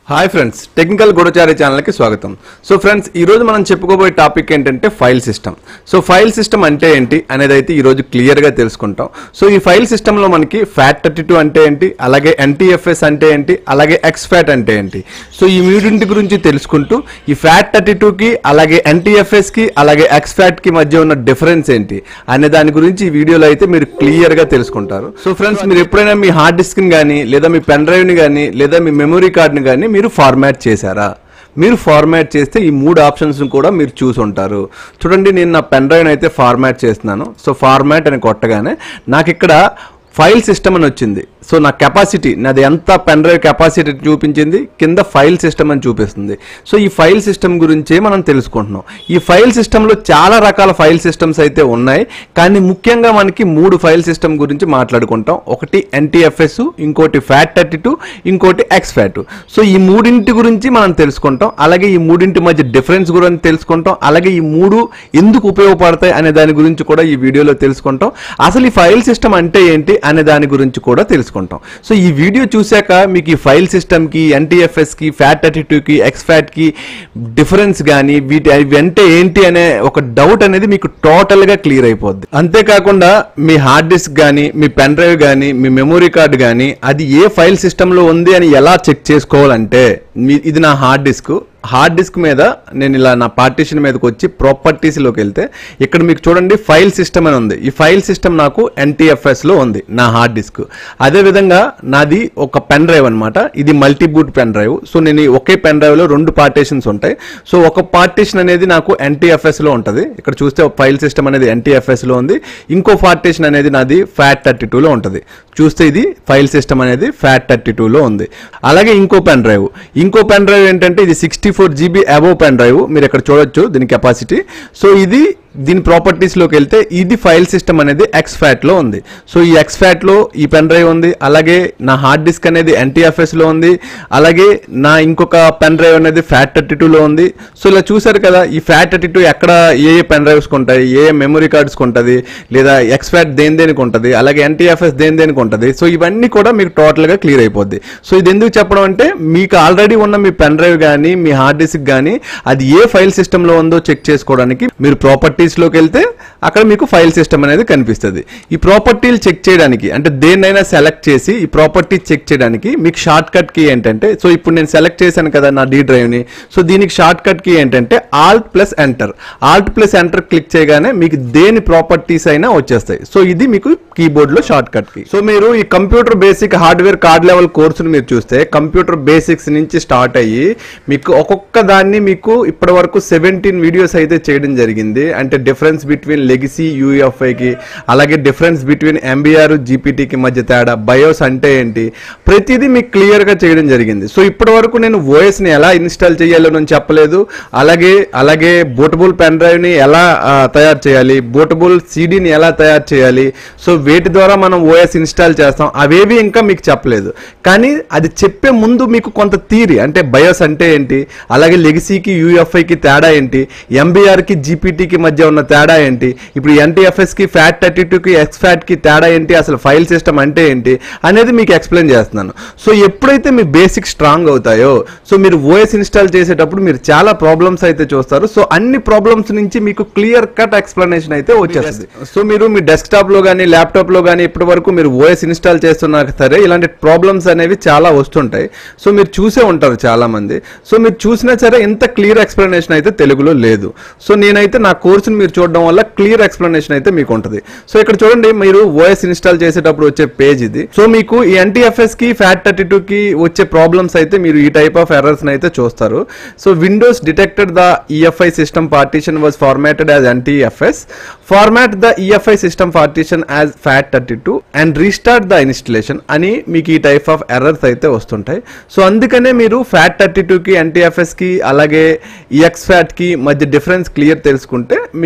hi friends technical గూఢచారి ఛానల్కి స్వాగతం సో ఫ్రెండ్స్ ఈ రోజు మనం చెప్పుకోబోయే టాపిక్ ఏంటంటే file system so file system అంటే ఏంటి అనేది అయితే ఈ రోజు క్లియర్గా తెలుసుకుంటాం సో ఈ ఫైల్ సిస్టంలో మనకి ఫ్యాట్ థర్టీ టూ అంటే ఏంటి అలాగే ఎన్టీఎఫ్ఎస్ అంటే ఏంటి అలాగే ఎక్స్ ఫ్యాట్ అంటే ఏంటి సో ఈ మూడింటి గురించి తెలుసుకుంటూ ఈ ఫ్యాట్ థర్టీ టూకి అలాగే ఎన్టీఎఫ్ఎస్కి అలాగే ఎక్స్ ఫ్యాట్కి మధ్య ఉన్న డిఫరెన్స్ ఏంటి అనే దాని గురించి ఈ వీడియోలో అయితే మీరు క్లియర్గా తెలుసుకుంటారు సో ఫ్రెండ్స్ మీరు ఎప్పుడైనా మీ హార్డ్ డిస్క్ని కానీ లేదా మీ పెన్ డ్రైవ్ని కానీ లేదా మీ మెమరీ కార్డ్ని కానీ మీరు ఫార్మాట్ చేశారా మీరు ఫార్మాట్ చేస్తే ఈ మూడు ఆప్షన్స్ కూడా మీరు చూసి ఉంటారు చూడండి నేను నా పెన్ డ్రైవ్ అయితే ఫార్మాట్ చేస్తున్నాను సో ఫార్మాట్ అని కొట్టగానే నాకు ఇక్కడ ఫైల్ సిస్టమ్ అని వచ్చింది సో నా కెపాసిటీ నాది ఎంత పెన్ డ్రైవ్ కెపాసిటీ చూపించింది కింద ఫైల్ సిస్టమ్ అని చూపిస్తుంది సో ఈ ఫైల్ సిస్టమ్ గురించే మనం తెలుసుకుంటున్నాం ఈ ఫైల్ సిస్టంలో చాలా రకాల ఫైల్ సిస్టమ్స్ అయితే ఉన్నాయి కానీ ముఖ్యంగా మనకి మూడు ఫైల్ సిస్టమ్ గురించి మాట్లాడుకుంటాం ఒకటి ఎన్టీఎఫ్ఎస్ ఇంకోటి ఫ్యాట్ థర్టీ టూ ఇంకోటి ఎక్స్ ఫ్యాట్ సో ఈ మూడింటి గురించి మనం తెలుసుకుంటాం అలాగే ఈ మూడింటి మధ్య డిఫరెన్స్ గురించి తెలుసుకుంటాం అలాగే ఈ మూడు ఎందుకు ఉపయోగపడతాయి అనే దాని గురించి కూడా ఈ వీడియోలో తెలుసుకుంటాం అసలు ఈ ఫైల్ సిస్టమ్ అంటే ఏంటి అనే దాని గురించి కూడా తెలుసుకుంటాం సో ఈ వీడియో చూశాక మీకు ఈ ఫైల్ సిస్టమ్కి ఎన్టీఎఫ్ఎస్కి ఫ్యాట్ థర్టీ టూకి ఎక్స్ ఫ్యాట్కి డిఫరెన్స్ కానీ వీటి అవి అంటే ఏంటి అనే ఒక డౌట్ అనేది మీకు టోటల్గా క్లియర్ అయిపోద్ది అంతేకాకుండా మీ హార్డ్ డిస్క్ కానీ మీ పెన్ డ్రైవ్ కానీ మీ మెమొరీ కార్డ్ కానీ అది ఏ ఫైల్ సిస్టంలో ఉంది అని ఎలా చెక్ చేసుకోవాలంటే మీ ఇది నా హార్డ్ డిస్క్ హార్డ్ డిస్క్ మీద నేను ఇలా నా పార్టీషన్ మీదకి వచ్చి ప్రాపర్టీస్లోకి వెళ్తే ఇక్కడ మీకు చూడండి ఫైల్ సిస్టమ్ అని ఉంది ఈ ఫైల్ సిస్టమ్ నాకు ఎన్టీఎఫ్ఎస్లో ఉంది నా హార్డ్ డిస్క్ అదేవిధంగా నాది ఒక పెన్ డ్రైవ్ అనమాట ఇది multi boot pen drive so నేను ఈ ఒకే పెన్ డ్రైవ్లో రెండు పార్టీషన్స్ ఉంటాయి సో ఒక పార్టీషన్ అనేది నాకు ఎన్టీఎఫ్ఎస్లో ఉంటుంది ఇక్కడ చూస్తే ఫైల్ సిస్టమ్ అనేది ఎన్టీఎఫ్ఎస్లో ఉంది ఇంకో పార్టీషన్ అనేది నాది ఫ్యాట్ థర్టీ టూలో ఉంటుంది చూస్తే ఇది ఫైల్ సిస్టమ్ అనేది ఫ్యాట్ థర్టీ టూలో ఉంది అలాగే ఇంకో పెన్ డ్రైవ్ ఇంకో పెన్ డ్రైవ్ ఏంటంటే ఇది sixty four GB above pen drive మీరు ఇక్కడ చూడొచ్చు దీని కెపాసిటీ సో ఇది దీని ప్రాపర్టీస్లోకి వెళ్తే ఇది ఫైల్ సిస్టమ్ అనేది ఎక్స్ ఫ్యాట్లో ఉంది సో ఈ ఎక్స్ ఫ్యాట్లో ఈ పెన్ డ్రైవ్ ఉంది అలాగే నా హార్డ్ డిస్క్ అనేది ఎన్టీఎఫ్ఎస్లో ఉంది అలాగే నా ఇంకొక పెన్ డ్రైవ్ అనేది ఫ్యాట్ థర్టీ టూలో ఉంది సో ఇలా చూసారు కదా ఈ ఫ్యాట్ థర్టీ టూ ఎక్కడ ఏ ఏ పెన్ డ్రైవ్స్కి ఉంటాయి ఏ ఏ మెమరీ కార్డ్స్కి ఉంటుంది లేదా ఎక్స్ ఫ్యాట్ దేని దేనికి ఉంటుంది అలాగే ఎన్టీఎఫ్ఎస్ దేని దేనికి ఉంటుంది సో ఇవన్నీ కూడా మీకు టోటల్గా క్లియర్ అయిపోద్ది సో ఇది ఎందుకు చెప్పడం అంటే మీకు ఆల్రెడీ ఉన్న మీ పెన్ డ్రైవ్ కానీ మీ హార్డ్ డిస్క్ కానీ అది ఏ ఫైల్ సిస్టంలో ఉందో చెక్ చేసుకోవడానికి మీరు ప్రాపర్టీస్లోకి వెళ్తే అక్కడ మీకు ఫైల్ సిస్టమ్ అనేది కనిపిస్తుంది ఈ ప్రాపర్టీలు చెక్ చేయడానికి అంటే దేన్నైనా సెలెక్ట్ చేసి ఈ ప్రాపర్టీ చెక్ చేయడానికి మీకు షార్ట్ కట్ కీ ఏంటంటే సో ఇప్పుడు నేను సెలెక్ట్ చేశాను కదా నా డీ డ్రైవ్ని సో దీనికి షార్ట్ కట్ కీ ఏంటంటే alt plus enter alt plus enter click చేయగానే మీకు దేని ప్రాపర్టీస్ అయినా వచ్చేస్తాయి సో ఇది మీకు కీబోర్డ్లో షార్ట్ కట్ కీ సో మీరు ఈ computer basic hardware card level కోర్సును మీరు చూస్తే కంప్యూటర్ బేసిక్స్ నుంచి స్టార్ట్ అయ్యి మీకు ఒక్కొక్క దాన్ని మీకు ఇప్పటి వరకు సెవెంటీన్ వీడియోస్ అయితే చేయడం జరిగింది అంటే డిఫరెన్స్ బిట్వీన్ లెగసీ యూఎఫ్ఐకి అలాగే డిఫరెన్స్ బిట్వీన్ ఎంబీఆర్ జీపీటీకి మధ్య తేడా బయోస్ అంటే ఏంటి ప్రతిదీ మీకు క్లియర్గా చేయడం జరిగింది సో ఇప్పటి వరకు నేను ఓఎస్ని ఎలా ఇన్స్టాల్ చేయాలో నేను చెప్పలేదు అలాగే అలాగే బూటబుల్ పెన్ డ్రైవ్ని ఎలా ఆ, తయారు చేయాలి బూటబుల్ సీడీని ఎలా తయారు చేయాలి సో వేటి ద్వారా మనం ఓఎస్ ఇన్స్టాల్ చేస్తాం అవేవి ఇంకా మీకు చెప్పలేదు కానీ అది చెప్పే ముందు మీకు కొంత థీరీ అంటే బయోస్ అంటే ఏంటి అలాగే లెగసీకి యూఎఫ్ఐకి తేడా ఏంటి ఎంబీఆర్కి జీపీటీకి మధ్య ఉన్న తేడా ఏంటి ఇప్పుడు ఎన్టీఎఫ్ఎస్కి ఫ్యాట్ థర్టీ టూకి ఎక్స్ ఫ్యాట్కి తేడా ఏంటి అసలు ఫైల్ సిస్టమ్ అంటే ఏంటి అనేది మీకు ఎక్స్ప్లెయిన్ చేస్తున్నాను సో ఎప్పుడైతే మీ బేసిక్ స్ట్రాంగ్ అవుతాయో సో మీరు ఓఎస్ ఇన్స్టాల్ చేసేటప్పుడు మీరు చాలా ప్రాబ్లమ్స్ అయితే చూస్తారు సో అన్ని ప్రాబ్లమ్స్ నుంచి మీకు క్లియర్ కట్ ఎక్స్ప్లెనేషన్ అయితే వచ్చేస్తుంది సో మీరు మీ డెస్క్టాప్ లో కానీ ల్యాప్టాప్ లో కానీ ఇప్పటి వరకు మీరు ఓఎస్ ఇన్స్టాల్ చేస్తున్నా సరే ఇలాంటి ప్రాబ్లమ్స్ అనేవి చాలా వస్తుంటాయి సో మీరు చూసే ఉంటారు చాలా మంది సో మీరు చూసినా సరే ఇంత క్లియర్ ఎక్స్ప్లెనేషన్ అయితే తెలుగులో లేదు సో నేనైతే నా కోర్సుని మీరు చూడడం వల్ల క్లియర్ ఎక్స్ప్లెనేషన్ అయితే మీకు ఉంటుంది సో ఇక్కడ చూడండి మీరు ఓఎస్ ఇన్స్టాల్ చేసేటప్పుడు వచ్చే పేజ్ ఇది సో మీకు ఈ ఎన్టీఎఫ్ఎస్ కి ఫ్యాట్ థర్టీ టూ కి వచ్చే ప్రాబ్లమ్స్ అయితే మీరు ఈ టైప్ ఆఫ్ ఎర్రర్స్ అయితే చూస్తారు so windows detected the EFI system partition was formatted as NTFS format the EFI system partition as FAT thirty two and restart the installation అని మీకు ఈ టైప్ ఆఫ్ ఎర్రర్స్ అయితే వస్తుంటాయి సో అందుకనే మీరు fat thirty టూకి ఎన్టీఎఫ్ఎస్కి అలాగే ఎక్స్ ఫ్యాట్కి మధ్య డిఫరెన్స్ క్లియర్ తెలుసుకుంటే మీకు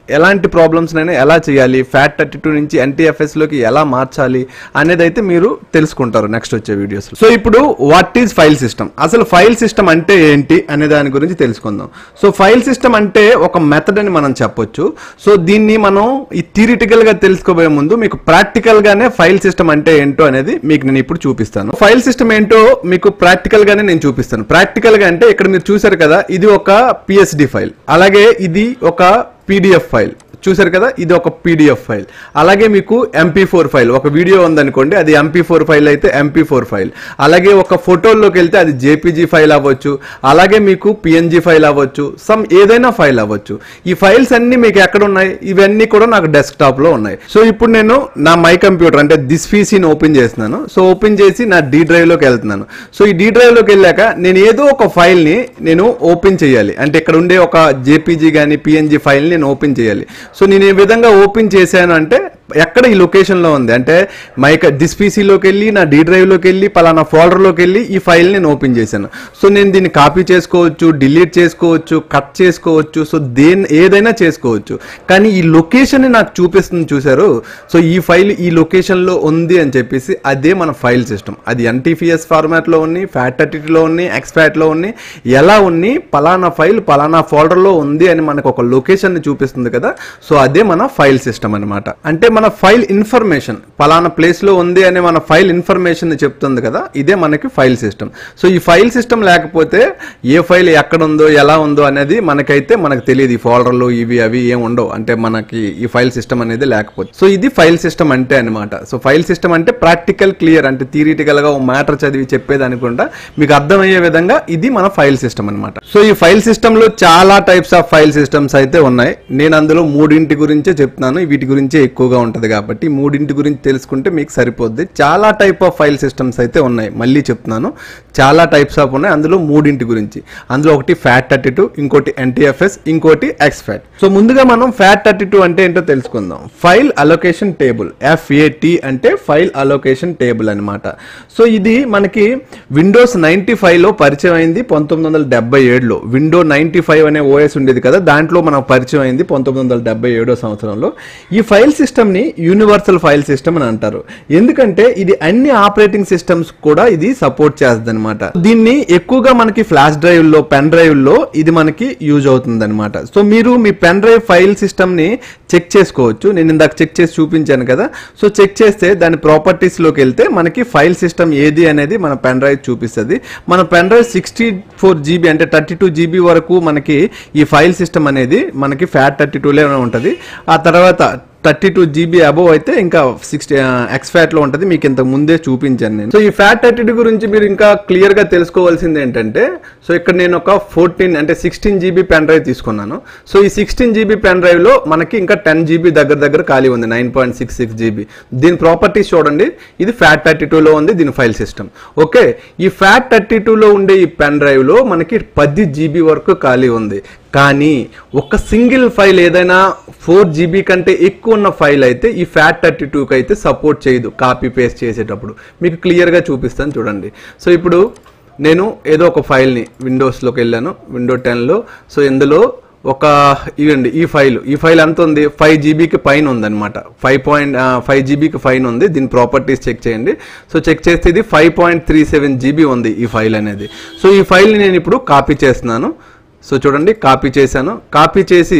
ఎలాంటి ప్రాబ్లమ్స్నైనా ఎలా చేయాలి ఫ్యాట్ థర్టీ టూ నుంచి ఎన్టీఎఫ్ఎస్లోకి ఎలా మార్చాలి అనేది అయితే మీరు తెలుసుకుంటారు నెక్స్ట్ వచ్చే వీడియోస్ సో ఇప్పుడు వాట్ ఈజ్ ఫైల్ సిస్టమ్ అసలు ఫైల్ సిస్టమ్ అంటే ఏంటి అనే దాని గురించి తెలుసుకుందాం సో ఫైల్ సిస్టమ్ అంటే ఒక మెథడ్ అని మనం చెప్పొచ్చు సో దీన్ని మనం ఈ థిరిటికల్ గా తెలుసుకోబోయే ముందు మీకు ప్రాక్టికల్ గానే ఫైల్ సిస్టమ్ అంటే ఏంటో అనేది మీకు నేను ఇప్పుడు చూపిస్తాను ఫైల్ సిస్టమ్ ఏంటో మీకు ప్రాక్టికల్ గానే నేను చూపిస్తాను ప్రాక్టికల్ గా అంటే ఇక్కడ మీరు చూసారు కదా ఇది ఒక పిఎస్డి ఫైల్ అలాగే ఇది ఒక పీడిఎఫ్ ఫైల్ చూసారు కదా ఇది ఒక పీడిఎఫ్ ఫైల్ అలాగే మీకు ఎంపీ ఫోర్ ఫైల్ ఒక వీడియో ఉందనుకోండి అది ఎంపీ ఫోర్ ఫైల్ అయితే ఎంపీ ఫోర్ ఫైల్ అలాగే ఒక ఫోటోల్లోకి వెళ్తే అది జేపీజీ ఫైల్ అవ్వచ్చు అలాగే మీకు పిఎన్జీ ఫైల్ అవ్వచ్చు సమ్ ఏదైనా ఫైల్ అవ్వచ్చు ఈ ఫైల్స్ అన్ని మీకు ఎక్కడ ఉన్నాయి ఇవన్నీ కూడా నాకు డెస్క్టాప్ లో ఉన్నాయి సో ఇప్పుడు నేను నా మై కంప్యూటర్ అంటే దిస్ పీసీని ఓపెన్ చేస్తున్నాను సో ఓపెన్ చేసి నా డి డ్రైవ్ లోకి వెళ్తున్నాను సో ఈ డి డ్రైవ్ లోకి వెళ్ళాక నేను ఏదో ఒక ఫైల్ ని నేను ఓపెన్ చేయాలి అంటే ఇక్కడ ఉండే ఒక జేపీజీ కానీ పిఎన్జీ ఫైల్ నేను ఓపెన్ చేయాలి సో నేను ఏ విధంగా ఓపెన్ చేశాను అంటే ఎక్కడ ఈ లొకేషన్ లో ఉంది అంటే మైక్ దిస్ పీసీలోకి వెళ్ళి నా డి డ్రైవ్ లోకి వెళ్ళి పలానా ఫోల్డర్ లోకి వెళ్ళి ఈ ఫైల్ నేను ఓపెన్ చేశాను సో నేను దీన్ని కాపీ చేసుకోవచ్చు డిలీట్ చేసుకోవచ్చు కట్ చేసుకోవచ్చు సో దేని ఏదైనా చేసుకోవచ్చు కానీ ఈ లొకేషన్ నాకు చూపిస్తుంది చూసారు సో ఈ ఫైల్ ఈ లొకేషన్ లో ఉంది అని చెప్పేసి అదే మన ఫైల్ సిస్టమ్ అది ఎన్టీఫీఎస్ ఫార్మాట్ లో ఉంది ఫ్యాట్ థర్టీలో ఉంది ఎక్స్ఫాట్ లో ఉంది ఎలా ఉంది పలానా ఫైల్ పలానా ఫోల్డర్ లో ఉంది అని మనకు ఒక లొకేషన్ ని చూపిస్తుంది కదా సో అదే మన ఫైల్ సిస్టమ్ అన్నమాట అంటే మన ఫైల్ ఇన్ఫర్మేషన్ పలానా ప్లేస్ లో ఉంది అనే మన ఫైల్ ఇన్ఫర్మేషన్ ని చెప్తుంది కదా ఇదే మనకి ఫైల్ సిస్టమ్ సో ఈ ఫైల్ సిస్టమ్ లేకపోతే ఏ ఫైల్ ఎక్కడ ఉందో ఎలా ఉందో అనేది మనకైతే మనకు తెలియదు ఈ ఫోల్డర్లు ఇవి అవి ఏం ఉండవు అంటే మనకి ఈ ఫైల్ సిస్టమ్ అనేది లేకపోతే సో ఇది ఫైల్ సిస్టమ్ అంటే అనమాట సో ఫైల్ సిస్టమ్ అంటే ప్రాక్టికల్ క్లియర్ అంటే థియరిటికల్ గా మ్యాటర్ చదివి చెప్పేది అనుకుంటా మీకు అర్థమయ్యే విధంగా ఇది మన ఫైల్ సిస్టమ్ అనమాట సో ఈ ఫైల్ సిస్టమ్ లో చాలా టైప్స్ ఆఫ్ ఫైల్ సిస్టమ్స్ అయితే ఉన్నాయి నేను అందులో మూడింటి గురించే చెప్తున్నాను వీటి గురించే ఎక్కువగా ఉంటది కాబట్టి ఈ మూడింటి గురించి తెలుసుకుంటే మీకు సరిపోద్ది చాలా టైప్ ఆఫ్ ఫైల్ సిస్టమ్స్ అయితే ఉన్నాయి మళ్ళీ చెప్తున్నాను చాలా టైప్స్ ఆఫ్ ఉన్నాయి అందులో మూడింటి గురించి అందులో ఒకటి ఫ్యాట్ థర్టీ టూ ఇంకోటి ఎన్టీఎఫ్ఎస్ ఇంకోటి ఎక్స్ ఫ్యాట్ సో ముందుగా మనం ఫ్యాట్ థర్టీ టూ అంటే ఏంటో తెలుసుకుందాం ఫైల్ అలొకేషన్ టేబుల్ ఎఫ్ఏటి అంటే ఫైల్ అలొకేషన్ టేబుల్ అనమాట సో ఇది మనకి విండోస్ నైన్టీ లో పరిచయం అయింది పంతొమ్మిది వందల డెబ్బై ఏడులో విండో నైన్టీ ఫైవ్ అనే ఓఎస్ ఉండేది కదా దాంట్లో మనకు పరిచయం అయింది పంతొమ్మిది వందల డెబ్బై ఏడో సంవత్సరంలో ఈ ఫైల్ సిస్టమ్ ని యూనివర్సల్ ఫైల్ సిస్టమ్ అని అంటారు ఎందుకంటే ఇది అన్ని ఆపరేటింగ్ సిస్టమ్స్ కూడా ఇది సపోర్ట్ చేస్తుంది అనమాట దీన్ని ఎక్కువగా మనకి ఫ్లాష్ డ్రైవ్ లో పెన్ డ్రైవ్ లో ఇది మనకి యూజ్ అవుతుంది అనమాట సో మీరు మీ పెన్ డ్రైవ్ ఫైల్ సిస్టమ్ ని చెక్ చేసుకోవచ్చు నేను ఇందాక చెక్ చేసి చూపించాను కదా సో చెక్ చేస్తే దాని ప్రాపర్టీస్ లోకి వెళ్తే మనకి ఫైల్ సిస్టమ్ ఏది అనేది మన పెన్ డ్రైవ్ చూపిస్తుంది మన pen drive sixty four GB అంటే థర్టీ టూ జీబీ వరకు మనకి ఈ ఫైల్ సిస్టమ్ అనేది మనకి ఫ్యాట్ థర్టీ టూలో ఉంటుంది ఆ తర్వాత థర్టీ టూ జీబీ అబోవ్ అయితే ఇంకా సిక్స్టీ ఎక్స్ ఫ్యాట్ లో ఉంటుంది మీకు ఇంతకు ముందే చూపించాను నేను సో ఈ ఫ్యాట్ థర్టీ టూ గురించి మీరు ఇంకా క్లియర్ గా తెలుసుకోవాల్సింది ఏంటంటే సో ఇక్కడ నేను ఒక ఫోర్టీన్ అంటే సిక్స్టీన్ జీబీ పెన్ డ్రైవ్ తీసుకున్నాను సో ఈ సిక్స్టీన్ జీబీ పెన్ డ్రైవ్ లో మనకి ఇంకా టెన్ జీబీ దగ్గర దగ్గర ఖాళీ ఉంది nine point six six GB దీని ప్రాపర్టీస్ చూడండి ఇది ఫ్యాట్ థర్టీ టూలో ఉంది దీని ఫైల్ సిస్టమ్ ఓకే ఈ ఫ్యాట్ థర్టీ టూలో ఉండే ఈ పెన్ డ్రైవ్ లో మనకి పది జీబీ వరకు ఖాళీ ఉంది కానీ ఒక సింగిల్ ఫైల్ ఏదైనా ఫోర్ జీబీ కంటే ఎక్కువ ఉన్న ఫైల్ అయితే ఈ ఫ్యాట్ థర్టీ టూకి అయితే సపోర్ట్ చేయదు కాపీ పేస్ట్ చేసేటప్పుడు మీకు క్లియర్గా చూపిస్తాను చూడండి సో ఇప్పుడు నేను ఏదో ఒక ఫైల్ని విండోస్లోకి వెళ్ళాను విండో టెన్లో సో ఇందులో ఒక ఇవ్వండి ఈ ఫైల్ ఈ ఫైల్ ఎంత ఉంది ఫైవ్ జీబీకి పైన ఉందన్నమాట ఫైవ్ పాయింట్ ఫైవ్ జీబీకి పైన ఉంది దీని ప్రాపర్టీస్ చెక్ చేయండి సో చెక్ చేస్తే ఇది five point three seven GB ఉంది ఈ ఫైల్ అనేది సో ఈ ఫైల్ని నేను ఇప్పుడు కాపీ చేస్తున్నాను సో చూడండి కాపీ చేశాను కాపీ చేసి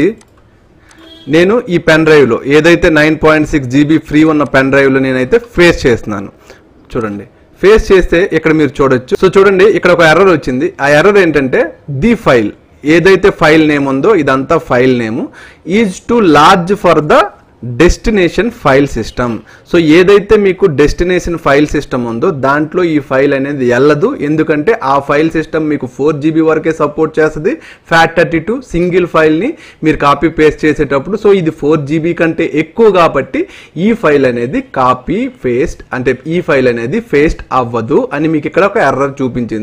నేను ఈ పెన్ డ్రైవ్లో ఏదైతే nine point six GB free ఉన్న పెన్ డ్రైవ్లో నేనైతే ఫేస్ చేస్తున్నాను చూడండి ఫేస్ చేస్తే ఇక్కడ మీరు చూడొచ్చు సో చూడండి ఇక్కడ ఒక ఎర్రర్ వచ్చింది ఆ ఎర్రర్ ఏంటంటే ది ఫైల్ ఏదైతే ఫైల్ నేమ్ ఉందో ఇదంతా file name is too large for the destination file system so ఏదైతే మీకు డెస్టినేషన్ ఫైల్ సిస్టమ్ ఉందో దాంట్లో ఈ ఫైల్ అనేది వెళ్ళదు ఎందుకంటే ఆ ఫైల్ సిస్టమ్ మీకు ఫోర్ జీబీ వరకే సపోర్ట్ చేస్తుంది ఫ్యాట్ థర్టీ టూ సింగిల్ ఫైల్ని మీరు కాపీ పేస్ట్ చేసేటప్పుడు సో ఇది ఫోర్ జీబీ కంటే ఎక్కువ కాబట్టి ఈ ఫైల్ అనేది కాపీ పేస్ట్ అంటే ఈ ఫైల్ అనేది పేస్ట్ అవ్వదు అని మీకు ఇక్కడ ఒక ఎర్రర్ చూపించింది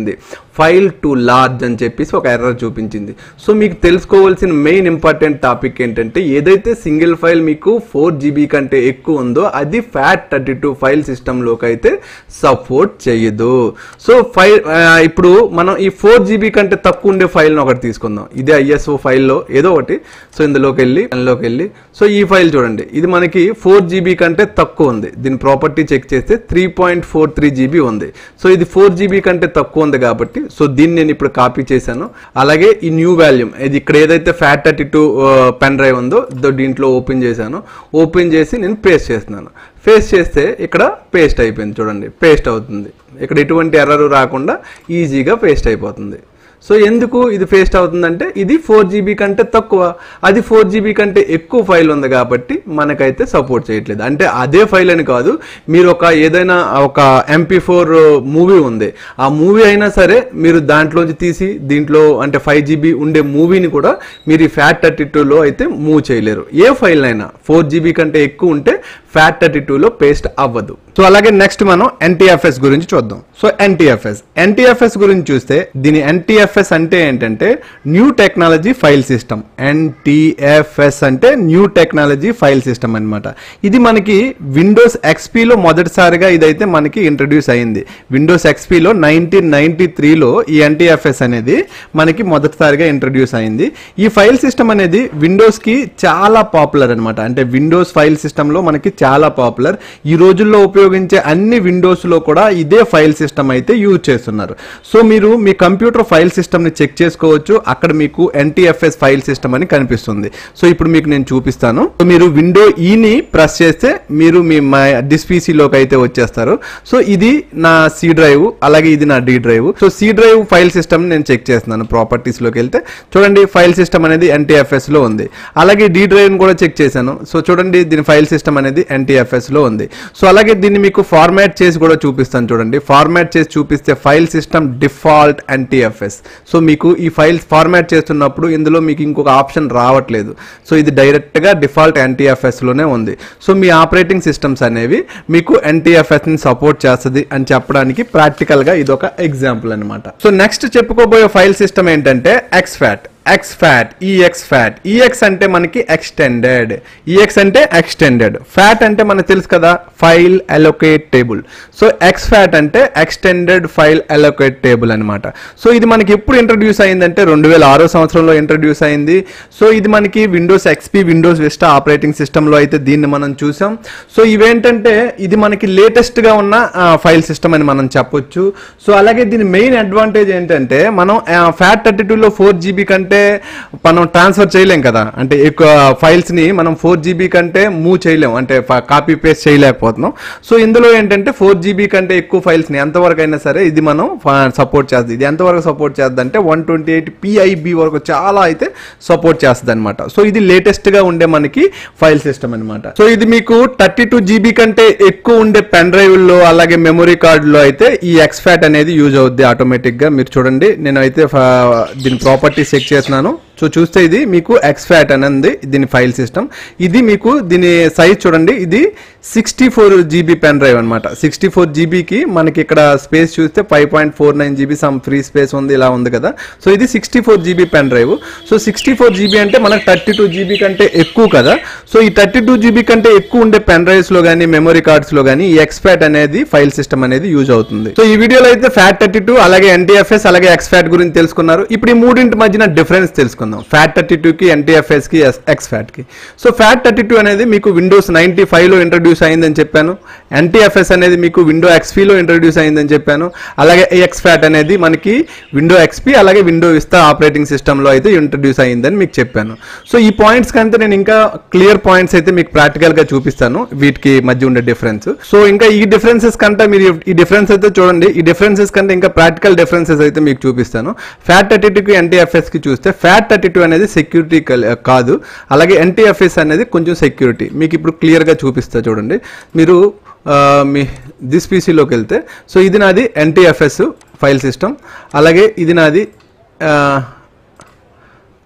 ఫైల్ టు లార్జ్ అని చెప్పేసి ఒక ఎర్రర్ చూపించింది సో మీకు తెలుసుకోవాల్సిన మెయిన్ ఇంపార్టెంట్ టాపిక్ ఏంటంటే ఏదైతే సింగిల్ ఫైల్ మీకు ఫోర్ జీబీ కంటే ఎక్కువ ఉందో అది ఫ్యాట్ థర్టీ టూ ఫైల్ సిస్టంలోకి అయితే సపోర్ట్ చేయదు సో ఫైల్ ఇప్పుడు మనం ఈ ఫోర్ జీబీ కంటే తక్కువ ఉండే ఫైల్ని ఒకటి తీసుకుందాం ఇదే ఐఎస్ఓ ఫైల్లో ఏదో ఒకటి సో ఇందులోకి వెళ్ళి అందులోకి వెళ్ళి సో ఈ ఫైల్ చూడండి ఇది మనకి ఫోర్ జీబీ కంటే తక్కువ ఉంది దీని ప్రాపర్టీ చెక్ చేస్తే three point four three GB ఉంది సో ఇది ఫోర్ జీబీ కంటే తక్కువ ఉంది కాబట్టి సో దీన్ని నేను ఇప్పుడు కాపీ చేశాను అలాగే ఈ న్యూ వాల్యూమ్ ఇది ఇక్కడ ఏదైతే FAT thirty two pen drive ఉందో దో దీంట్లో ఓపెన్ చేశాను ఓపెన్ చేసి నేను పేస్ట్ చేస్తున్నాను పేస్ట్ చేస్తే ఇక్కడ పేస్ట్ అయిపోయింది చూడండి పేస్ట్ అవుతుంది ఇక్కడ ఎటువంటి ఎర్రర్ రాకుండా ఈజీగా పేస్ట్ అయిపోతుంది సో ఎందుకు ఇది పేస్ట్ అవుతుందంటే ఇది ఫోర్ జీబీ కంటే తక్కువ అది ఫోర్ జీబీ కంటే ఎక్కువ ఫైల్ ఉంది కాబట్టి మనకైతే సపోర్ట్ చేయట్లేదు అంటే అదే ఫైల్ అని కాదు మీరు ఒక ఏదైనా ఒక ఎంపీ ఫోర్ మూవీ ఉంది ఆ మూవీ అయినా సరే మీరు దాంట్లోంచి తీసి దీంట్లో అంటే ఫైవ్ జీబీ ఉండే మూవీని కూడా మీరు ఈ ఫ్యాట్ థర్టీ టూలో అయితే మూవ్ చేయలేరు ఏ ఫైల్ అయినా ఫోర్ జీబీ కంటే ఎక్కువ ఉంటే ఫ్యాట్ థర్టీ టూలో పేస్ట్ అవ్వదు సో అలాగే నెక్స్ట్ మనం ఎన్టీఎఫ్ఎస్ గురించి చూద్దాం సో ఎన్టీఎఫ్ఎస్ ఎన్టీఎఫ్ఎస్ గురించి చూస్తే దీని ఎన్టీఎఫ్ఎస్ అంటే ఏంటంటే new technology file system NTFS అంటే న్యూ టెక్నాలజీ ఫైల్ సిస్టమ్ అన్నమాట ఇది మనకి విండోస్ ఎక్స్పీలో మొదటిసారిగా ఇదైతే మనకి ఇంట్రడ్యూస్ అయింది విండోస్ ఎక్స్పీలో నైన్టీన్ నైన్టీ త్రీలో ఈ ఎన్టీఎఫ్ఎస్ అనేది మనకి మొదటిసారిగా ఇంట్రడ్యూస్ అయింది ఈ ఫైల్ సిస్టమ్ అనేది విండోస్కి చాలా పాపులర్ అనమాట అంటే విండోస్ ఫైల్ సిస్టంలో మనకి చాలా పాపులర్ ఈ రోజుల్లో ఉపయోగించే అన్ని విండోస్లో కూడా ఇదే ఫైల్ సిస్టమ్ అయితే యూజ్ చేస్తున్నారు సో మీరు మీ కంప్యూటర్ ఫైల్ సిస్టమ్ని చెక్ చేసుకోవచ్చు అక్కడ మీకు ఎన్టీఎఫ్ఎస్ ఫైల్ సిస్టమ్ అని కనిపిస్తుంది సో ఇప్పుడు మీకు నేను చూపిస్తాను సో మీరు విండో ఈని ప్రెస్ చేస్తే మీరు మీ డిస్ పీసీలోకి అయితే వచ్చేస్తారు సో ఇది నా సి డ్రైవ్ అలాగే ఇది నా D drive so C drive file system నేను చెక్ చేస్తున్నాను ప్రాపర్టీస్ లోకి వెళ్తే చూడండి ఫైల్ సిస్టమ్ అనేది ఎన్టీఎఫ్ఎస్ లో ఉంది అలాగే డి డ్రైవ్ కూడా చెక్ చేశాను సో చూడండి దీని ఫైల్ సిస్టమ్ అనేది ఎన్టీఎఫ్ఎస్ లో ఉంది సో అలాగే దీన్ని మీకు ఫార్మాట్ చేసి కూడా చూపిస్తాను చూడండి ఫార్మాట్ చేసి చూపిస్తే file system default NTFS so మీకు ఈ ఫైల్స్ ఫార్మాట్ చేస్తున్నప్పుడు ఇందులో మీకు ఇంకొక ఆప్షన్ రావట్లేదు సో ఇది డైరెక్ట్ గా డిఫాల్ట్ ఎన్టీఎఫ్ఎస్ లోనే ఉంది సో మీ ఆపరేటింగ్ సిస్టమ్స్ అనేవి మీకు ఎన్టీఎఫ్ఎస్ ని సపోర్ట్ చేస్తుంది అని చెప్పడానికి ప్రాక్టికల్ గా ఇది ఒక ఎగ్జాంపుల్ అనమాట సో నెక్స్ట్ చెప్పుకోబోయే ఫైల్ సిస్టమ్ ఏంటంటే exFAT exFAT EX FAT EX అంటే మనకి ఎక్స్టెండెడ్ ఈఎక్స్ అంటే ఎక్స్టెండెడ్ ఫ్యాట్ అంటే మనకు తెలుసు కదా file allocate table so ex FAT అంటే ఎక్స్టెండెడ్ ఫైల్ అలొకేట్ టేబుల్ అనమాట సో ఇది మనకి ఎప్పుడు ఇంట్రడ్యూస్ అయిందంటే రెండు వేల ఆరో సంవత్సరంలో ఇంట్రడ్యూస్ అయింది సో ఇది మనకి windows XP windows vista operating సిస్టంలో అయితే దీన్ని మనం చూసాం సో ఇవేంటంటే ఇది మనకి లేటెస్ట్గా ఉన్న ఫైల్ సిస్టమ్ అని మనం చెప్పొచ్చు సో అలాగే దీని మెయిన్ అడ్వాంటేజ్ ఏంటంటే మనం ఫ్యాట్ థర్టీ టూలో ఫోర్ జీబీ కంటే మనం ట్రాన్స్ఫర్ చేయలేం కదా అంటే ఎక్కువ ఫైల్స్ ని మనం ఫోర్ జీబీ కంటే మూవ్ చేయలేం అంటే కాపీ పేస్ట్ చేయలేకపోతున్నాం సో ఇందులో ఏంటంటే ఫోర్ జీబీ కంటే ఎక్కువ ఫైల్స్ ని ఎంతవరకు అయినా సరే ఇది మనం సపోర్ట్ చేస్తుంది ఇది ఎంతవరకు సపోర్ట్ చేస్తుంది అంటే వన్ ట్వంటీ ఎయిట్ పిఐబి వరకు చాలా అయితే సపోర్ట్ చేస్తుంది అనమాట సో ఇది లేటెస్ట్ గా ఉండే మనకి ఫైల్ సిస్టమ్ అనమాట సో ఇది మీకు థర్టీ టూ జీబీ కంటే ఎక్కువ ఉండే పెన్ డ్రైవ్ లో అలాగే మెమరీ కార్డులో అయితే ఈ ఎక్స్ఫాట్ అనేది యూజ్ అవుద్ది ఆటోమేటిక్ గా మీరు చూడండి నేను అయితే దీని ప్రాపర్టీస్ చెక్ చేస్తున్నాను సో చూస్తే ఇది మీకు ఎక్స్ఫాట్ అని ఉంది దీని ఫైల్ సిస్టమ్ ఇది మీకు దీని సైజ్ చూడండి ఇది sixty four GB pen drive అనమాట సిక్స్టీ ఫోర్ జీబీకి మనకి ఇక్కడ స్పేస్ చూస్తే five point four nine GB some free space ఉంది ఇలా ఉంది కదా సో ఇది sixty four GB pen drive so sixty four GB అంటే మనకు థర్టీ టూ జీబీ కంటే ఎక్కువ కదా సో ఈ థర్టీ టూ జీబీ కంటే ఎక్కువ ఉండే పెన్ డ్రైవ్స్ లో కానీ మెమరీ కార్డ్స్ లో కానీ ఈ ఎక్స్ఫాట్ అనేది ఫైల్ సిస్టమ్ అనేది యూజ్ అవుతుంది సో ఈ వీడియోలో అయితే ఫ్యాట్ థర్టీ టూ అలాగే ఎన్టీఎఫ్ఎస్ అలాగే ఎక్స్ఫాట్ గురించి తెలుసుకున్నారు ఇప్పుడు ఈ మూడింటి మధ్యన డిఫరెన్స్ తెలుసుకుందాం ఫ్యాట్ థర్టీ టూకి ఎన్టీఎఫ్ఎస్కి ఎక్స్ ఫ్యాట్కి సో ఫ్యాట్ థర్టీ టూ అనేది మీకు విండోస్ నైన్టీ ఫైవ్లో ఇంట్రడ్యూస్ అయిందని చెప్పాను ఎన్టీఎఫ్ఎస్ అనేది మీకు విండో ఎక్స్పీలో ఇంట్రడ్యూస్ అయిందని చెప్పాను అలాగే ఎక్స్ ఫ్యాట్ అనేది మనకి విండో ఎక్స్పీ అలాగే విండో విస్తా ఆపరేటింగ్ సిస్టంలో అయితే ఇంట్రడ్యూస్ అయిందని మీకు చెప్పాను సో ఈ పాయింట్స్ కంటే నేను ఇంకా క్లియర్ పాయింట్స్ అయితే మీకు ప్రాక్టికల్గా చూపిస్తాను వీటికి మధ్య ఉండే డిఫరెన్స్ సో ఇంకా ఈ డిఫరెన్సెస్ కంటే మీరు ఈ డిఫరెన్స్ అయితే చూడండి ఈ డిఫరెన్సెస్ కంటే ఇంకా ప్రాక్టికల్ డిఫరెన్సెస్ అయితే మీకు చూపిస్తాను ఫ్యాట్ థర్టీ టూకి ఎన్టీఎఫ్ఎస్కి చూస్తే ఫ్యాట్ థర్టీ టూ అనేది సెక్యూరిటీ కాదు అలాగే ఎన్టీఎఫ్ఎస్ అనేది కొంచెం సెక్యూరిటీ మీకు ఇప్పుడు క్లియర్గా చూపిస్తా చూడండి మీరు మీ దిస్ పీసీలోకి వెళ్తే సో ఇది నాది ఎన్టీఎఫ్ఎస్ ఫైల్ సిస్టమ్ అలాగే ఇది నాది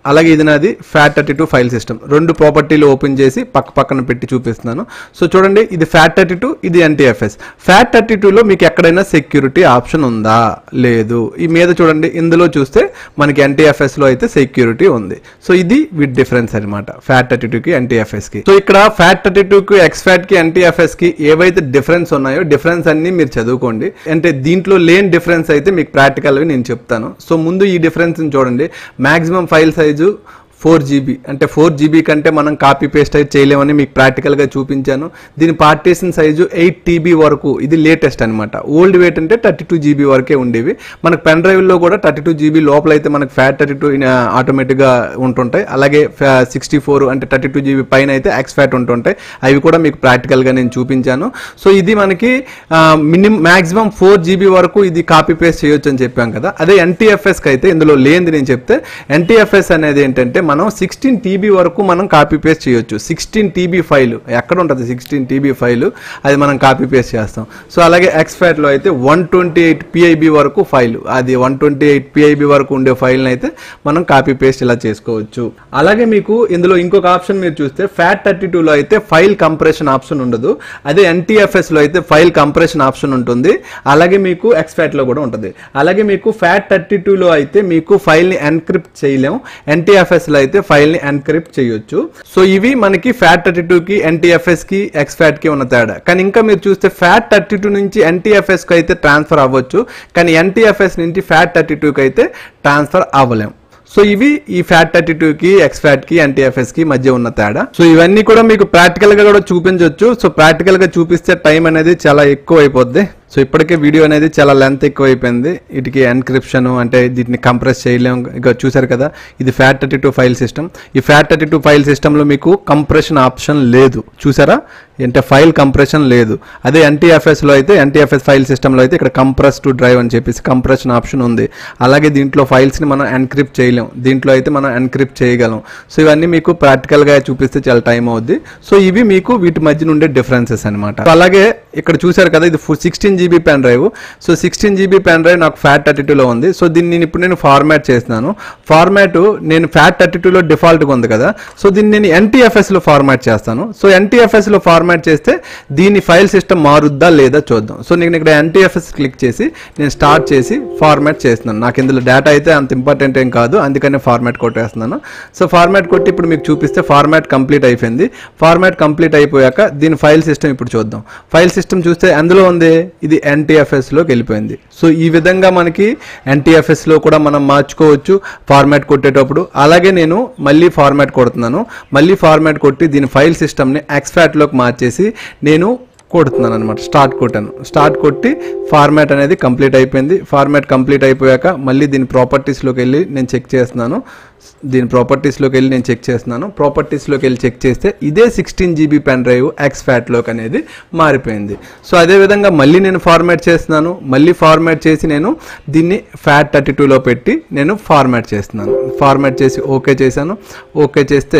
అలాగే ఇది నాది FAT thirty two file system రెండు ప్రాపర్టీలు ఓపెన్ చేసి పక్క పక్కన పెట్టి చూపిస్తున్నాను సో చూడండి ఇది ఫ్యాట్ థర్టీ టూ ఇది ఎన్టీఎఫ్ఎస్ ఫ్యాట్ థర్టీ టూలో మీకు ఎక్కడైనా సెక్యూరిటీ ఆప్షన్ ఉందా లేదు ఈ మీద చూడండి ఇందులో చూస్తే మనకి NTFS లో అయితే సెక్యూరిటీ ఉంది సో ఇది విత్ డిఫరెన్స్ అనమాట ఫ్యాట్ థర్టీ టూకి ఎన్టీఎఫ్ఎస్కి సో ఇక్కడ ఫ్యాట్ థర్టీ టూకి ఎక్స్ఫాట్కి ఎన్టీఎఫ్ఎస్కి ఏవైతే డిఫరెన్స్ ఉన్నాయో డిఫరెన్స్ అన్ని మీరు చదువుకోండి అంటే దీంట్లో లేని డిఫరెన్స్ అయితే మీకు ప్రాక్టికల్గా నేను చెప్తాను సో ముందు ఈ డిఫరెన్స్ చూడండి maximum file size four GB అంటే ఫోర్ జీబీ కంటే మనం కాపీ పేస్ట్ అయితే చేయలేమని మీకు ప్రాక్టికల్గా చూపించాను దీని పార్టీషన్ సైజు ఎయిట్ టీబీ వరకు ఇది లేటెస్ట్ అనమాట ఓల్డ్ వెయిట్ అంటే థర్టీ టూ జీబీ వరకే ఉండేవి మనకు పెన్ డ్రైవ్లో కూడా థర్టీ టూ జీబీ లోపల అయితే మనకు ఫ్యాట్ థర్టీ టూ ఆటోమేటిక్గా ఉంటుంటాయి అలాగే సిక్స్టీ ఫోర్ అంటే థర్టీ టూ జీబీ పైన అయితే ఎక్స్ ఫ్యాట్ ఉంటుంటాయి అవి కూడా మీకు ప్రాక్టికల్గా నేను చూపించాను సో ఇది మనకి మినిమం మాక్సిమం ఫోర్ జీబీ వరకు ఇది కాపీ పేస్ట్ చేయొచ్చు అని చెప్పాం కదా అదే ఎన్టీఎఫ్ఎస్కి అయితే ఇందులో లేనిది నేను చెప్తే ఎన్టీఎఫ్ఎస్ అనేది ఏంటంటే మనం సిక్స్టీన్ టీబీ వరకు మనం కాపీ పేస్ట్ చేయొచ్చు సిక్స్టీన్ టీబీ ఫైల్ ఎక్కడ ఉంటుంది సిక్స్టీన్ టీబీ ఫైల్ అది మనం కాపీ పేస్ట్ చేస్తాం సో అలాగే ఎక్స్ఫాట్లో అయితే వన్ ట్వంటీ ఎయిట్ పిఐబి వరకు ఫైల్ అది వన్ ట్వంటీ ఎయిట్ పిఐబి వరకు ఉండే ఫైల్ని అయితే మనం కాపీ పేస్ట్ ఇలా చేసుకోవచ్చు అలాగే మీకు ఇందులో ఇంకొక ఆప్షన్ మీరు చూస్తే ఫ్యాట్ థర్టీ టూలో అయితే ఫైల్ కంప్రెషన్ ఆప్షన్ ఉండదు అదే ఎన్టీఎఫ్ఎస్ లో అయితే ఫైల్ కంప్రెషన్ ఆప్షన్ ఉంటుంది అలాగే మీకు ఎక్స్ఫాట్ లో కూడా ఉంటుంది అలాగే మీకు ఫ్యాట్ థర్టీ టూలో అయితే మీకు ఫైల్ ని ఎన్క్రిప్ట్ చేయలేం ఎన్టీఎఫ్ఎస్ లో అయితే ఫైల్ ని ఎన్క్రిప్ట్ చేయొచ్చు సో ఇవి మనకి ఫ్యాట్ థర్టీ టూ కి ఎన్టీఎఫ్ఎస్ కి ఎక్స్ఫాట్ కి ఉన్న తేడా కానీ ఇంకా మీరు చూస్తే ఫ్యాట్ థర్టీ టూ నుంచి ఎన్టీఎఫ్ఎస్ కి అయితే ట్రాన్స్ఫర్ అవ్వచ్చు కానీ ఎన్టీఎఫ్ఎస్ నుంచి ఫ్యాట్ థర్టీ టూ కి అయితే ట్రాన్స్ఫర్ అవ్వలేం సో ఇవి ఈ ఫ్యాట్ థర్టీ టూ కి ఎక్స్ ఫ్యాట్ కి ఎన్టీఎఫ్ఎస్ కి మధ్య ఉన్న తేడా సో ఇవన్నీ కూడా మీకు ప్రాక్టికల్ గా కూడా చూపించవచ్చు సో ప్రాక్టికల్ గా చూపిస్తే టైం అనేది చాలా ఎక్కువ అయిపోద్ది సో ఇప్పటికే వీడియో అనేది చాలా లెంత్ ఎక్కువ అయిపోయింది వీటికి ఎన్క్రిప్షన్ అంటే దీన్ని కంప్రెస్ చేయలేం ఇక చూసారు కదా ఇది FAT thirty two file system ఈ ఫ్యాట్ థర్టీ టూ ఫైల్ సిస్టంలో మీకు కంప్రెషన్ ఆప్షన్ లేదు చూసారా అంటే ఫైల్ కంప్రెషన్ లేదు అదే ఎన్టీఎఫ్ఎస్లో అయితే ఎన్టీఎఫ్ఎస్ ఫైల్ సిస్టంలో అయితే ఇక్కడ కంప్రెస్ టు డ్రైవ్ అని చెప్పేసి కంప్రెషన్ ఆప్షన్ ఉంది అలాగే దీంట్లో ఫైల్స్ని మనం ఎన్క్రిప్ట్ చేయలేం దీంట్లో అయితే మనం ఎన్క్రిప్ట్ చేయగలం సో ఇవన్నీ మీకు ప్రాక్టికల్గా చూపిస్తే చాలా టైం అవుద్ది సో ఇవి మీకు వీటి మధ్య ఉండే డిఫరెన్సెస్ అనమాట అలాగే ఇక్కడ చూసారు కదా ఇది sixteen GB pen drive so sixteen GB pen drive నాకు ఫ్యాట్ థర్టీ టూలో ఉంది సో దీన్ని నేను ఇప్పుడు నేను ఫార్మాట్ చేస్తున్నాను ఫార్మాట్ నేను ఫ్యాట్ థర్టీ టూలో డిఫాల్ట్గా ఉంది కదా సో దీన్ని నేను ఎన్టీఎఫ్ఎస్లో ఫార్మాట్ చేస్తాను సో ఎన్టీఎఫ్ఎస్లో ఫార్మాట్ చేస్తే దీని ఫైల్ సిస్టమ్ మారుద్దా లేదా చూద్దాం సో నేను ఇక్కడ ఎన్టీఎఫ్ఎస్ క్లిక్ చేసి నేను స్టార్ట్ చేసి ఫార్మాట్ చేస్తున్నాను నాకు ఇందులో డేటా అయితే అంత ఇంపార్టెంట్ ఏం కాదు అందుకనే ఫార్మాట్ కొట్టేస్తున్నాను సో ఫార్మాట్ కొట్టి ఇప్పుడు మీకు చూపిస్తే ఫార్మాట్ కంప్లీట్ అయిపోయింది ఫార్మాట్ కంప్లీట్ అయిపోయాక దీని ఫైల్ సిస్టమ్ ఇప్పుడు చూద్దాం ఫైల్ సిస్టమ్ చూస్తే అందులో ఉంది ఇది NTFS లోకి వెళ్ళిపోయింది సో ఈ విధంగా మనకి NTFS లో కూడా మనం మార్చుకోవచ్చు ఫార్మాట్ కొట్టేటప్పుడు అలాగే నేను మళ్ళీ ఫార్మాట్ కొడుతున్నాను మళ్ళీ ఫార్మాట్ కొట్టి దీని ఫైల్ సిస్టమ్ని ఎక్స్ఫాట్లోకి మార్చేసి నేను కొడుతున్నాను అనమాట స్టార్ట్ కొట్టాను స్టార్ట్ కొట్టి ఫార్మాట్ అనేది కంప్లీట్ అయిపోయింది ఫార్మాట్ కంప్లీట్ అయిపోయాక మళ్ళీ దీని ప్రాపర్టీస్లోకి వెళ్ళి నేను చెక్ చేస్తున్నాను దీని ప్రాపర్టీస్లోకి వెళ్ళి నేను చెక్ చేస్తున్నాను ప్రాపర్టీస్లోకి వెళ్ళి చెక్ చేస్తే ఇదే sixteen GB pen drive ex ఫ్యాట్లోకి అనేది మారిపోయింది సో అదేవిధంగా మళ్ళీ నేను ఫార్మాట్ చేస్తున్నాను మళ్ళీ ఫార్మాట్ చేసి నేను దీన్ని ఫ్యాట్ థర్టీ టూలో పెట్టి నేను ఫార్మాట్ చేస్తున్నాను ఫార్మాట్ చేసి ఓకే చేశాను ఓకే చేస్తే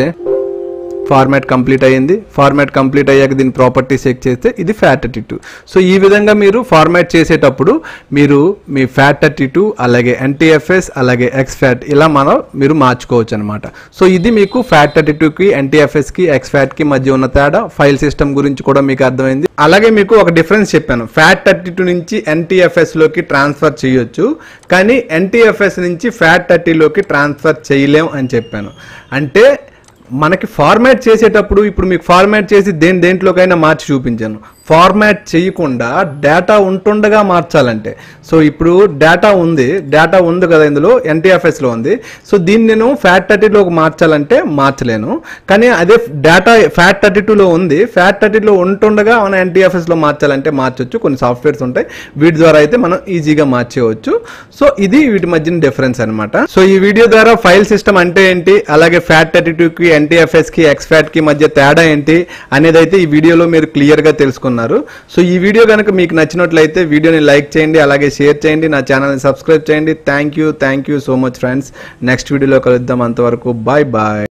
ఫార్మాట్ కంప్లీట్ అయ్యింది ఫార్మాట్ కంప్లీట్ అయ్యాక దీని ప్రాపర్టీ చెక్ చేస్తే ఇది ఫ్యాట్ థర్టీ టూ సో ఈ విధంగా మీరు ఫార్మాట్ చేసేటప్పుడు మీరు మీ ఫ్యాట్ థర్టీ టూ అలాగే ఎన్టీఎఫ్ఎస్ అలాగే ఎక్స్ ఫ్యాట్ ఇలా మనం మీరు మార్చుకోవచ్చు అనమాట సో ఇది మీకు ఫ్యాట్ థర్టీ టూకి ఎన్టీఎఫ్ఎస్కి ఎక్స్ ఫ్యాట్కి మధ్య ఉన్న తేడా ఫైల్ సిస్టమ్ గురించి కూడా మీకు అర్థమైంది అలాగే మీకు ఒక డిఫరెన్స్ చెప్పాను ఫ్యాట్ థర్టీ టూ నుంచి ఎన్టీఎఫ్ఎస్ లోకి ట్రాన్స్ఫర్ చేయొచ్చు కానీ ఎన్టీఎఫ్ఎస్ నుంచి ఫ్యాట్ థర్టీలోకి ట్రాన్స్ఫర్ చేయలేం అని చెప్పాను అంటే మనకి ఫార్మాట్ చేసేటప్పుడు ఇప్పుడు మీకు ఫార్మాట్ చేసి దేని దేంట్లోకైనా మార్చి చూపించాను ఫార్మాట్ చేయకుండా డేటా ఉంటుండగా మార్చాలంటే సో ఇప్పుడు డేటా ఉంది డేటా ఉంది కదా ఇందులో ఎన్టీఎఫ్ఎస్లో ఉంది సో దీన్ని నేను ఫ్యాట్ థర్టీలోకి మార్చాలంటే మార్చలేను కానీ అదే డేటా ఫ్యాట్ థర్టీ టూలో ఉంది ఫ్యాట్ థర్టీలో ఉంటుండగా మనం ఎన్టీఎఫ్ఎస్లో మార్చాలంటే మార్చొచ్చు కొన్ని సాఫ్ట్వేర్స్ ఉంటాయి వీటి ద్వారా అయితే మనం ఈజీగా మార్చేయవచ్చు సో ఇది వీటి మధ్యన డిఫరెన్స్ అనమాట సో ఈ వీడియో ద్వారా ఫైల్ సిస్టమ్ అంటే ఏంటి అలాగే ఫ్యాట్ థర్టీ టూకి ఎన్టీఎఫ్ఎస్కి ఎక్స్ఫాట్కి మధ్య తేడా ఏంటి అనేది అయితే ఈ వీడియోలో మీరు క్లియర్గా తెలుసుకున్నారు సో ఈ వీడియో కనుక మీకు నచ్చినట్లయితే వీడియోని లైక్ చేయండి అలాగే షేర్ చేయండి నా ఛానల్ని సబ్స్క్రైబ్ చేయండి thank you thank you so much friends next వీడియోలో కలుద్దాం అంతవరకు బాయ్ బాయ్